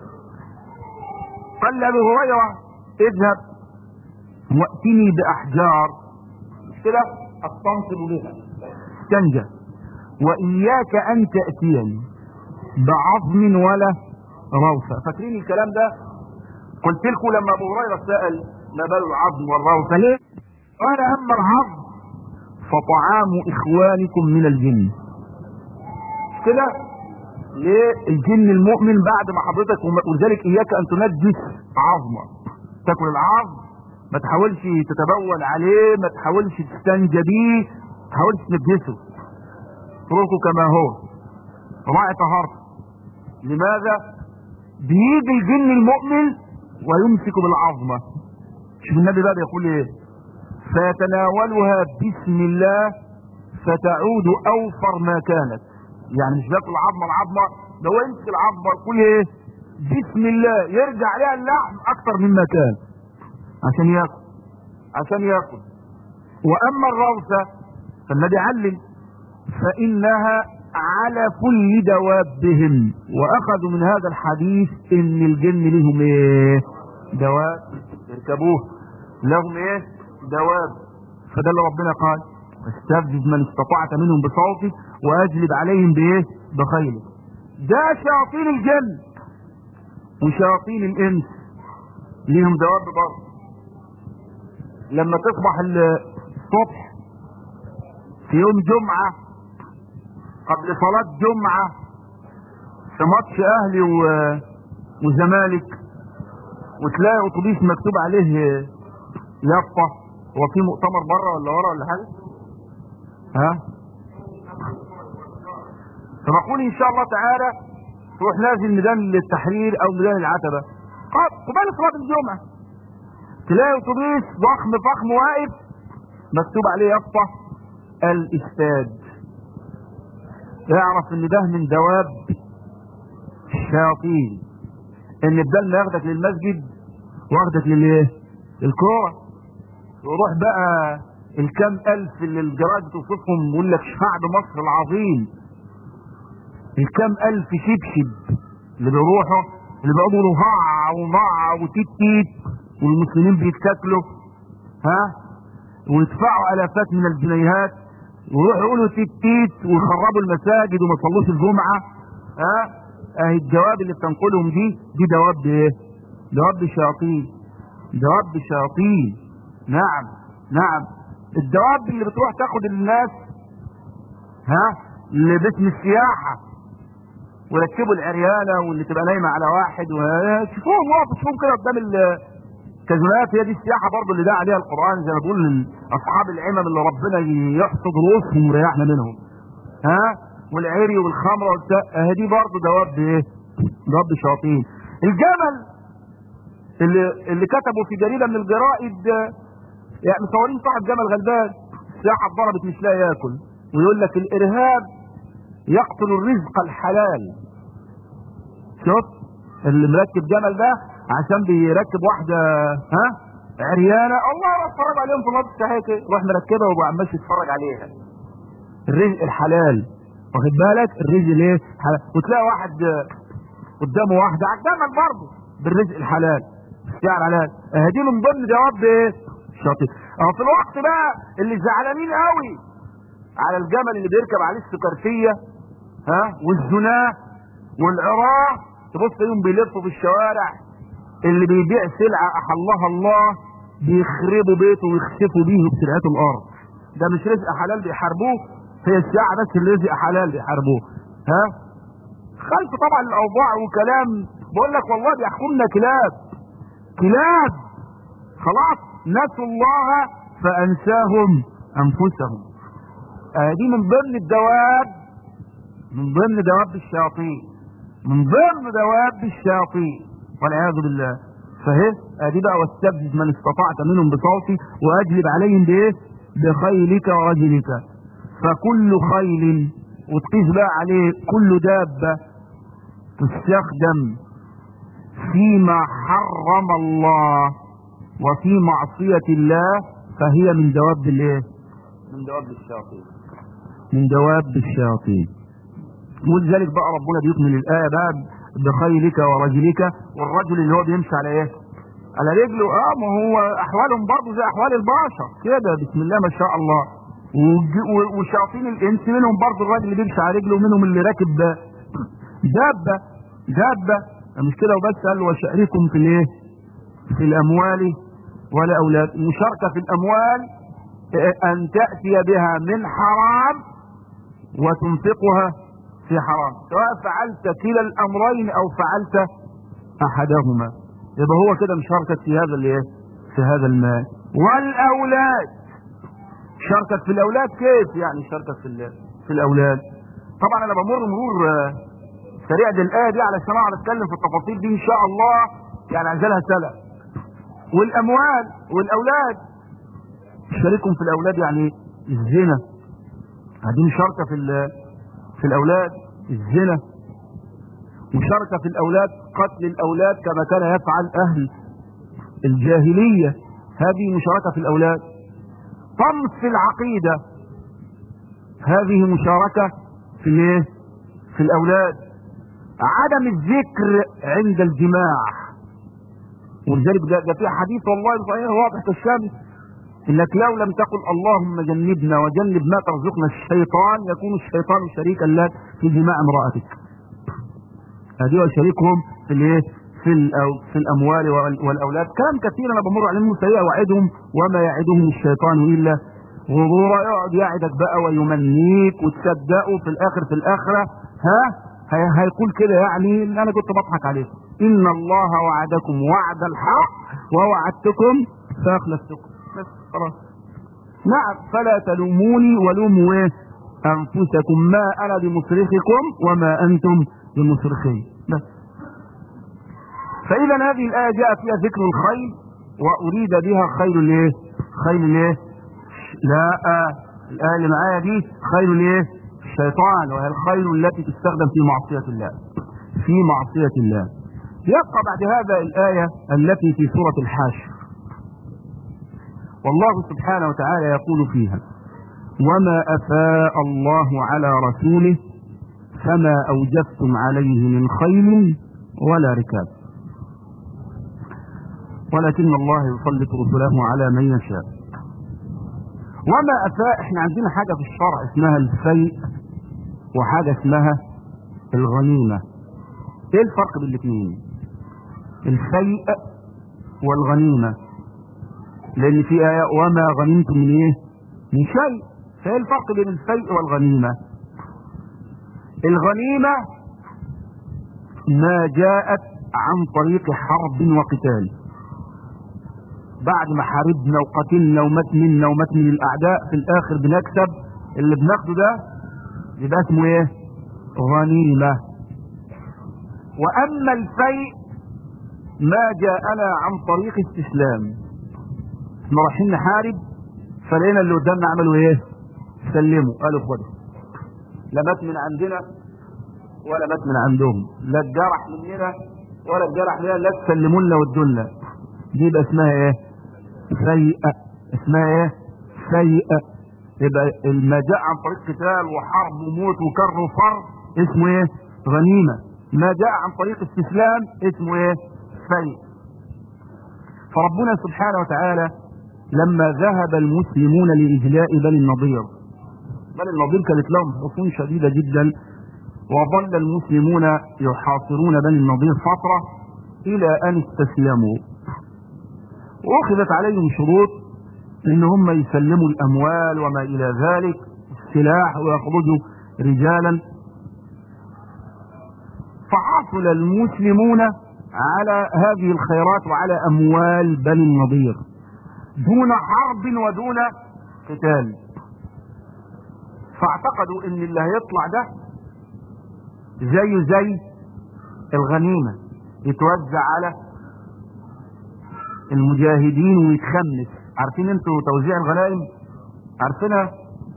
A: قال لابي هريره اذهب واتني باحجار مش كده استنصب بها استنجى واياك ان تاتيني بعظم ولا روثه فاكرين الكلام ده قلت لكم لما ابو هريره سال ما بال العظم والروثه ليه قال اما العظم فطعام اخوانكم من الجن مش كده ليه الجن المؤمن بعد ما حضرتك ولذلك اياك ان تنجس عظمه تاكل العظم ما تحاولش تتبول عليه ما تحاولش تستنجى بيه ما تحاولش تنجسه اتركه كما هو راعي طهارته لماذا بيجي الجن المؤمن ويمسك بالعظمه شوف النبي بقى بيقول ايه فيتناولها بسم الله فتعود اوفر ما كانت يعني مش بياكل عظمه العظمه ده هو يمسك العظمه يقول ايه بسم الله يرجع عليها اللحم اكتر مما كان عشان ياكل عشان ياكل واما الروثه فالنبي علم فانها على كل دوابهم واخذوا من هذا الحديث ان الجن لهم ايه دواب يركبوه لهم ايه دواب فده اللي ربنا قال استفزز من استطعت منهم بصوتك واجلب عليهم بايه بخيلك ده شياطين الجن وشياطين الانس ليهم دواب برضه لما تصبح الصبح في يوم جمعة قبل صلاة جمعة في ماتش اهلي و... وزمالك وتلاقي اتوبيس مكتوب عليه يافطة هو في مؤتمر بره ولا ورا ولا حاجة ها فبقول ان شاء الله تعالى تروح نازل ميدان التحرير او ميدان العتبة قبل صلاة الجمعة تلاقي اتوبيس ضخم فخم واقف مكتوب عليه يافطة الاستاد اعرف ان ده من دواب الشياطين ان بدل ما ياخدك للمسجد واخدك للايه الكوره وروح بقى الكام الف اللي الجرايد بتوصفهم يقول لك شعب مصر العظيم الكام الف شبشب اللي بيروحوا اللي بيقعدوا يقولوا ها ومع وتيت تيت والمسلمين بيتاكلوا ها ويدفعوا الافات من الجنيهات ويروحوا يقولوا تيت تيت ويخربوا المساجد وما يصلوش الجمعه ها اهي الجواب اللي بتنقلهم دي دي دواب ايه؟ دواب شياطين دواب شياطين نعم نعم الدواب اللي بتروح تاخد الناس ها اللي باسم السياحة وركبوا العريانة واللي تبقى نايمة على واحد وشوفوهم واقف شوفوهم كده قدام الكازونات هي دي السياحة برضه اللي دعا عليها القرآن زي ما بيقول أصحاب العمم اللي ربنا يحصد رؤوسهم ويريحنا منهم ها والعري والخمرة والتا دي برضه دواب ايه؟ دواب شياطين الجمل اللي اللي كتبوا في جريدة من الجرائد يعني مصورين صاحب جمل غلبان السياحة اتضربت مش لاقي ياكل ويقول لك الارهاب يقتل الرزق الحلال شوف اللي مركب جمل ده عشان بيركب واحدة ها عريانة الله اتفرج عليهم في ماتش هيك روح مركبها وابو ماشي يتفرج عليها الرزق الحلال واخد بالك الرزق ليه حلال وتلاقي واحد قدامه واحدة على الجمل برضه بالرزق الحلال السعر حلال دي من ضمن جواب ايه الشياطين اهو في الوقت بقى اللي زعلانين قوي على الجمل اللي بيركب عليه السكرتية ها والزناة والعراة تبص يوم بيلفوا في الشوارع اللي بيبيع سلعة احلها الله بيخربوا بيته ويخسفوا بيه بسلعته الارض ده مش رزق حلال بيحاربوه هي الساعة بس اللي رزق حلال بيحاربوه ها خلف طبعا الاوضاع وكلام بقول لك والله بيحكمنا كلاب كلاب خلاص نسوا الله فانساهم انفسهم آه دي من ضمن الدواب من ضمن دواب الشياطين من ضمن دواب الشياطين والعياذ بالله فهي ادي بقى واستفزز من استطعت منهم بصوتي واجلب عليهم بايه بخيلك ورجلك فكل خيل وتقيس بقى عليه كل دابة تستخدم فيما حرم الله وفي معصية الله فهي من دواب الايه من دواب الشياطين من دواب الشياطين ولذلك بقى ربنا بيكمل الآية بقى بخيلك ورجلك والرجل اللي هو بيمشي على ايه على رجله اه ما هو احوالهم برضه زي احوال البشر كده بسم الله ما شاء الله وشياطين الانس منهم برضه الراجل اللي بيمشي على رجله ومنهم اللي راكب دابة دابة مش كده وبس قال وشارككم في الايه في الاموال والاولاد المشاركة في الاموال ان تأتي بها من حرام وتنفقها في حرام سواء فعلت كلا الامرين او فعلت احدهما يبقى هو كده مشاركة في هذا الايه في هذا المال والاولاد شاركت في الاولاد كيف يعني شاركت في في الاولاد طبعا انا بمر مرور سريع دي الايه دي علشان اقعد اتكلم في التفاصيل دي ان شاء الله يعني عايزالها سنه والاموال والاولاد شاركهم في الاولاد يعني الزنا هذه مشاركه في في الاولاد الزنا مشاركه في الاولاد قتل الاولاد كما كان يفعل اهل الجاهليه هذه مشاركه في الاولاد طمس في العقيده هذه مشاركه في الايه في الاولاد عدم الذكر عند الجماع ولذلك ده, ده في حديث والله صحيح واضح كالشمس انك لو لم تقل اللهم جنبنا وجنب ما ترزقنا الشيطان يكون الشيطان شريكا لك في دماء امرأتك هذه شريكهم في الايه في الأو- في الاموال وال- والاولاد كلام كثير انا بمر عليهم سيئة وعدهم وما يعدهم الشيطان الا غرورا يقعد يعدك بقى ويمنيك وتصدقه في الاخر في الاخره ها هي- هيقول كده يعني ان انا كنت بضحك عليكم ان الله وعدكم وعد الحق ووعدتكم فاخلفتكم بس خلاص نعم فلا تلوموني ولوموا ايه انفسكم ما انا بمصرخكم وما انتم بمصرخي بس فاذا هذه الايه جاء فيها ذكر الخير واريد بها خير الايه خير الايه لا آه. الايه اللي معايا دي خير الايه الشيطان وهي الخير التي تستخدم في معصيه الله في معصيه الله يبقى بعد هذا الايه التي في سوره الحاشر والله سبحانه وتعالى يقول فيها وما افاء الله على رسوله فما اوجفتم عليه من خيل ولا ركاب ولكن الله يسلط رسله على من يشاء وما افاء احنا عندنا حاجه في الشرع اسمها الفيء وحاجه اسمها الغنيمه ايه الفرق بين الاثنين الفيء والغنيمه لان في ايه وما غنمتم من ايه من شيء فايه الفرق بين الفيء والغنيمه الغنيمه ما جاءت عن طريق حرب وقتال بعد ما حاربنا وقتلنا ومات منا ومات من الاعداء في الاخر بنكسب اللي بناخده ده يبقى اسمه ايه غنيمه واما الفيء ما جاءنا عن طريق استسلام احنا رايحين نحارب فلقينا اللي قدامنا عملوا ايه سلموا قالوا خدوا لا مات من عندنا ولا مات من عندهم لا اتجرح مننا ولا اتجرح مننا لا تسلموا لنا وادوا لنا دي يبقى اسمها ايه سيئة اسمها ايه سيئة يبقى ما جاء عن طريق قتال وحرب وموت وكر وفر اسمه ايه غنيمة ما جاء عن طريق استسلام اسمه ايه سيء فربنا سبحانه وتعالى لما ذهب المسلمون لإجلاء بني النضير بني النضير كانت لهم حصون شديدة جدا وظل المسلمون يحاصرون بني النضير فترة إلى أن استسلموا واخذت عليهم شروط ان هم يسلموا الاموال وما الى ذلك السلاح ويخرجوا رجالا فحصل المسلمون على هذه الخيرات وعلى اموال بني النضير دون حرب ودون قتال فاعتقدوا ان اللي هيطلع ده زيه زي الغنيمه يتوزع على المجاهدين ويتخمس عارفين انتوا توزيع الغنائم عارفينها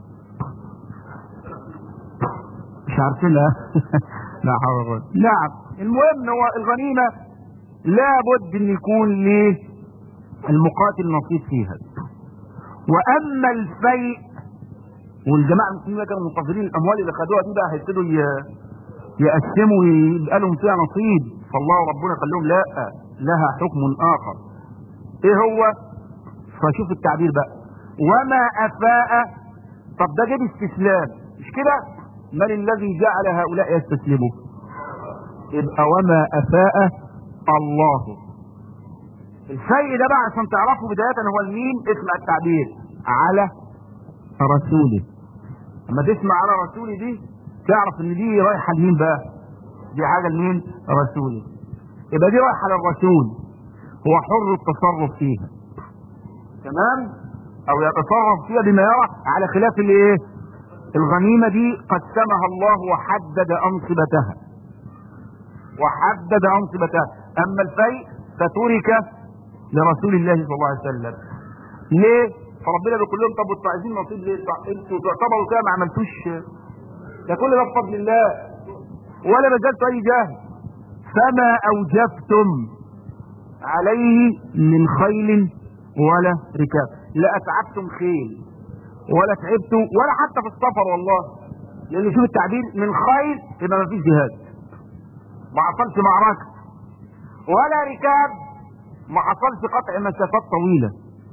A: مش عارفينها لا حول ولا قوة نعم المهم هو الغنيمة لابد ان يكون للمقاتل نصيب فيها واما الفيء والجماعة المسلمين كانوا منتظرين الاموال اللي خدوها دي بقى هيبتدوا ي- يقسموا ويبقى لهم فيها نصيب فالله ربنا قال لهم لا لها حكم اخر ايه هو فشوف التعبير بقى وما افاء طب ده جاب استسلام مش كده من الذي جعل هؤلاء يستسلموا يبقى وما افاء الله الشيء ده بقى عشان تعرفوا بداية هو المين اسمع التعبير على رسوله اما تسمع على رسوله دي تعرف ان دي رايحة لمين بقى دي حاجة لمين رسوله يبقى دي رايحة للرسول هو حر التصرف فيها تمام او يتصرف فيها بما يرى على خلاف الايه الغنيمة دي قسمها الله وحدد انصبتها وحدد انصبتها اما الفيء فترك لرسول الله صلى الله عليه وسلم ليه فربنا بيقول لهم طب انتوا عايزين نصيب ليه طب انتوا تعتبروا كده ما عملتوش ده كل ده بفضل الله ولا بذلتوا اي جهد فما اوجفتم عليه من خيل ولا ركاب لا اتعبتم خيل ولا تعبتم ولا حتى في السفر والله لان شوف التعبير من خيل يبقى ما فيش جهاد ما حصلش معركه ولا ركاب ما حصلش قطع مسافات طويله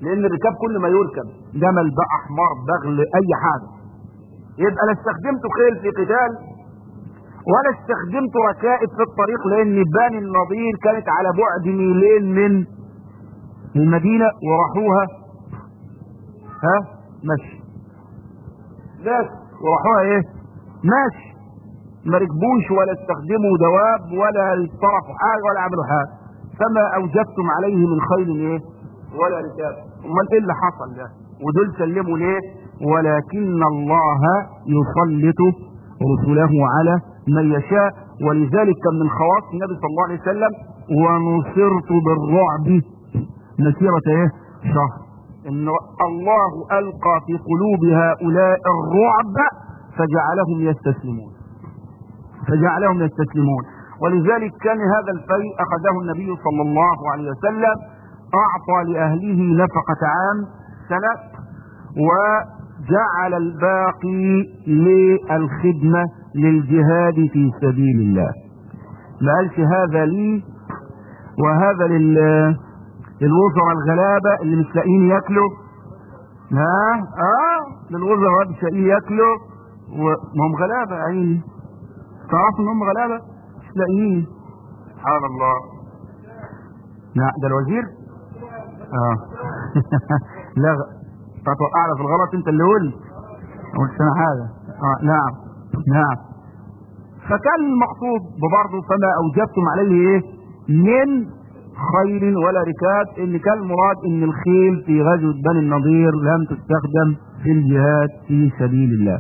A: لان الركاب كل ما يركب جمل بقى حمار بغل اي حاجه يبقى لا استخدمت خيل في قتال ولا استخدمت ركائب في الطريق لان بني النضير كانت على بعد ميلين من المدينه وراحوها ها مشي بس وراحوها ايه ماشي ما ركبوش ولا استخدموا دواب ولا اصطرفوا حاجه ولا عملوا حاجه فما اوجبتم عليه من خيل ايه ولا ركاب امال ايه اللي حصل ده ودول سلموا ليه ولكن الله يسلط رسله على من يشاء ولذلك كان من خواص النبي صلى الله عليه وسلم ونصرت بالرعب مسيرة ايه شهر ان الله القى في قلوب هؤلاء الرعب فجعلهم يستسلمون فجعلهم يستسلمون ولذلك كان هذا الفيء اخذه النبي صلى الله عليه وسلم اعطى لاهله نفقة عام سنة وجعل الباقي للخدمة للجهاد في سبيل الله ما قالش هذا لي وهذا لل للوزراء الغلابة اللي مش لاقيين ياكلوا ها اه للوزراء مش لاقيين ياكلوا وما هم غلابة يا عيني تعرفوا ان هم غلابة مش لاقيين سبحان الله لا ده الوزير اه لا هتوقعنا في الغلط انت اللي قلت ما قلتش انا حاجه اه نعم نعم فكان المقصود ببرضه فما اوجبتم عليه ايه من خيل ولا ركاب ان كان المراد ان الخيل في غزوه بني النضير لم تستخدم في الجهاد في سبيل الله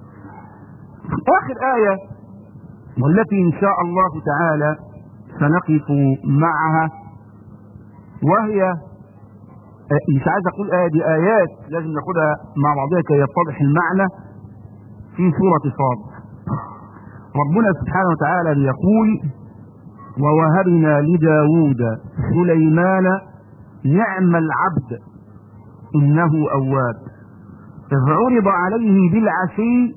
A: اخر ايه والتي ان شاء الله تعالى سنقف معها وهي مش عايز اقول آية دي آيات لازم ناخدها مع بعضها كي يتضح المعنى في سورة صاد ربنا سبحانه وتعالى بيقول ووهبنا لداود سليمان نعم العبد إنه أواب إذ عرض عليه بالعشي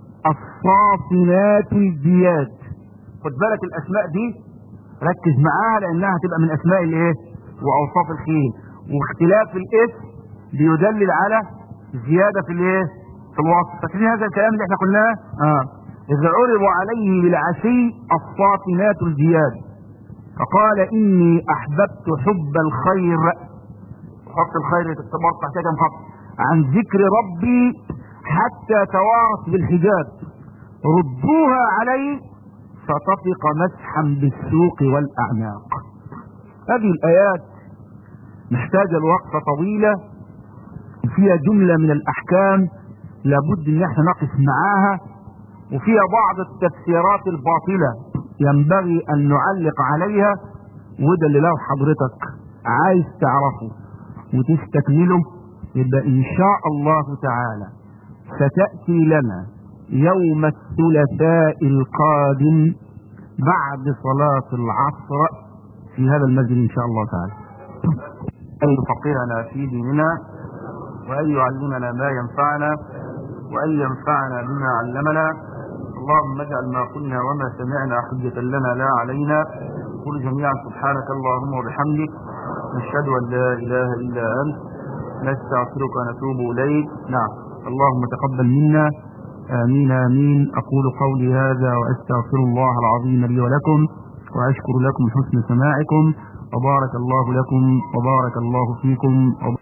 A: الصافنات الجياد خد بالك الأسماء دي ركز معاها لأنها هتبقى من أسماء الإيه وأوصاف الخيل واختلاف الاسم بيدلل على زيادة في الايه في الوصف فاكرين هذا الكلام اللي احنا قلناه اه اذا عرض عليه بالعشي الصافنات الجياد فقال اني احببت حب الخير خط الخير تتبرط تحتها كم خط عن ذكر ربي حتى توارت بالحجاب ردوها علي فطفق مسحا بالسوق والاعناق هذه الايات محتاجة لوقفة طويلة فيها جملة من الأحكام لابد إن احنا نقف معاها وفيها بعض التفسيرات الباطلة ينبغي أن نعلق عليها وده اللي لو حضرتك عايز تعرفه وتستكمله يبقى إن شاء الله تعالى ستأتي لنا يوم الثلاثاء القادم بعد صلاة العصر في هذا المسجد إن شاء الله تعالى أن يفقهنا في ديننا وأن يعلمنا ما ينفعنا وأن ينفعنا بما علمنا اللهم اجعل ما قلنا وما سمعنا حجة لنا لا علينا قل جميعا سبحانك اللهم وبحمدك نشهد أن لا إله إلا أنت نستغفرك ونتوب إليك نعم اللهم تقبل منا آمين آمين أقول قولي هذا وأستغفر الله العظيم لي ولكم وأشكر لكم حسن سماعكم وبارك الله لكم وبارك الله فيكم